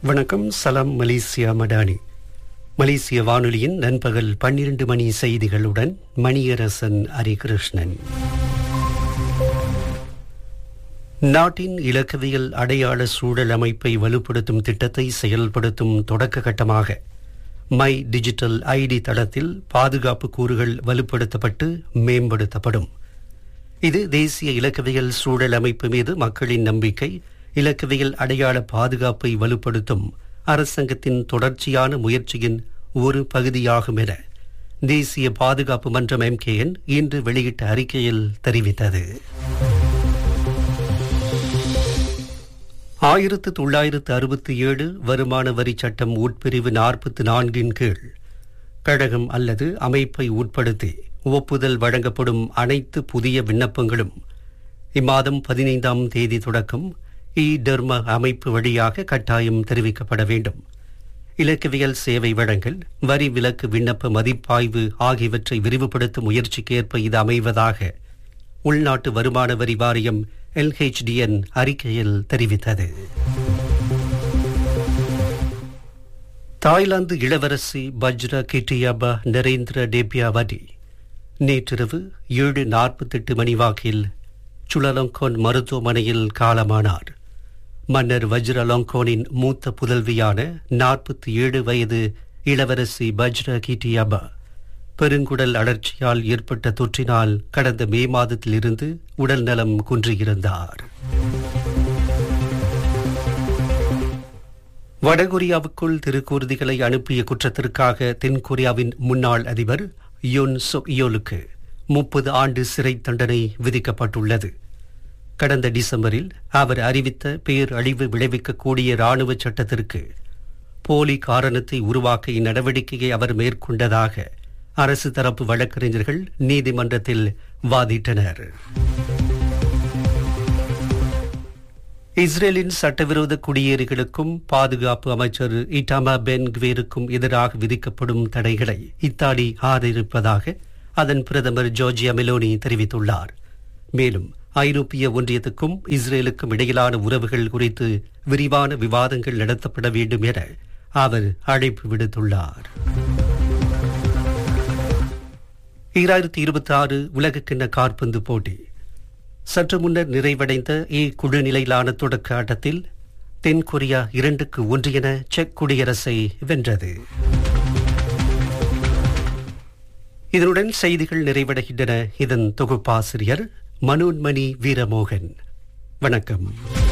வணக்கம் சலாம் மலேசியா மடானி மலேசிய வானொலியின் நண்பகல் பன்னிரண்டு மணி செய்திகளுடன் மணியரசன் ஹரிகிருஷ்ணன் நாட்டின் இலக்கவியல் அடையாள சூழல் அமைப்பை வலுப்படுத்தும் திட்டத்தை செயல்படுத்தும் தொடக்க கட்டமாக மை டிஜிட்டல் ஐடி தளத்தில் பாதுகாப்பு கூறுகள் வலுப்படுத்தப்பட்டு மேம்படுத்தப்படும் இது தேசிய இலக்கவியல் சூழல் அமைப்பு மீது மக்களின் நம்பிக்கை இலக்கவியல் அடையாள பாதுகாப்பை வலுப்படுத்தும் அரசாங்கத்தின் தொடர்ச்சியான முயற்சியின் ஒரு பகுதியாகும் என தேசிய பாதுகாப்பு மன்றம் எம்கேஎன் இன்று வெளியிட்ட அறிக்கையில் தெரிவித்தது ஆயிரத்து தொள்ளாயிரத்து அறுபத்தி ஏழு வருமான வரி சட்டம் உட்பிரிவு நாற்பத்தி நான்கின் கீழ் கழகம் அல்லது அமைப்பை உட்படுத்தி ஒப்புதல் வழங்கப்படும் அனைத்து புதிய விண்ணப்பங்களும் இம்மாதம் பதினைந்தாம் தேதி தொடக்கம் இ டெர்ம அமைப்பு வழியாக கட்டாயம் தெரிவிக்கப்பட வேண்டும் இலக்கவியல் சேவை வழங்கல் வரி விலக்கு விண்ணப்ப மதிப்பாய்வு ஆகியவற்றை விரிவுபடுத்தும் முயற்சிக்கேற்ப இது அமைவதாக உள்நாட்டு வருமான வரி வாரியம் எல்ஹெச்டிஎன் அறிக்கையில் தெரிவித்தது தாய்லாந்து இளவரசி பஜ்ர கிட்டியாபா நரேந்திர டேபியாவடி நேற்றிரவு ஏழு நாற்பத்தெட்டு மணி வாக்கில் சுலலங்கோன் மருத்துவமனையில் காலமானார் மன்னர் வஜ்ரலங்கோனின் மூத்த புதல்வியான நாற்பத்தி ஏழு வயது இளவரசி பஜ்ர கிட்டியாபா பெருங்குடல் அழற்சியால் ஏற்பட்ட தொற்றினால் கடந்த மே மாதத்திலிருந்து உடல் நலம் குன்றியிருந்தார் வடகொரியாவுக்குள் திருக்கூறுதிகளை அனுப்பிய குற்றத்திற்காக தென்கொரியாவின் முன்னாள் அதிபர் யோன் சொயோலுக்கு முப்பது ஆண்டு சிறை தண்டனை விதிக்கப்பட்டுள்ளது கடந்த டிசம்பரில் அவர் அறிவித்த பேரழிவு விளைவிக்கக்கூடிய ராணுவ சட்டத்திற்கு போலி காரணத்தை உருவாக்க இந்நடவடிக்கையை அவர் மேற்கொண்டதாக அரசு தரப்பு வழக்கறிஞர்கள் நீதிமன்றத்தில் வாதிட்டனர் இஸ்ரேலின் சட்டவிரோத குடியேறிகளுக்கும் பாதுகாப்பு அமைச்சர் இட்டாமா பென் குவேருக்கும் எதிராக விதிக்கப்படும் தடைகளை இத்தாலி ஆதரிப்பதாக அதன் பிரதமர் ஜோர்ஜியா மெலோனி தெரிவித்துள்ளார் மேலும் ஐரோப்பிய ஒன்றியத்துக்கும் இஸ்ரேலுக்கும் இடையிலான உறவுகள் குறித்து விரிவான விவாதங்கள் நடத்தப்பட வேண்டும் என அவர் அழைப்பு விடுத்துள்ளார் ஈராயிரத்தி இருபத்தி ஆறு உலகக்கிண்ண காற்பந்து போட்டி சற்று முன்னர் நிறைவடைந்த இ குழு நிலையிலான தொடக்க ஆட்டத்தில் தென்கொரியா இரண்டுக்கு ஒன்று என செக் குடியரசை வென்றது இதனுடன் செய்திகள் நிறைவடைகின்றன இதன் தொகுப்பாசிரியர் மனோன்மணி வீரமோகன் வணக்கம்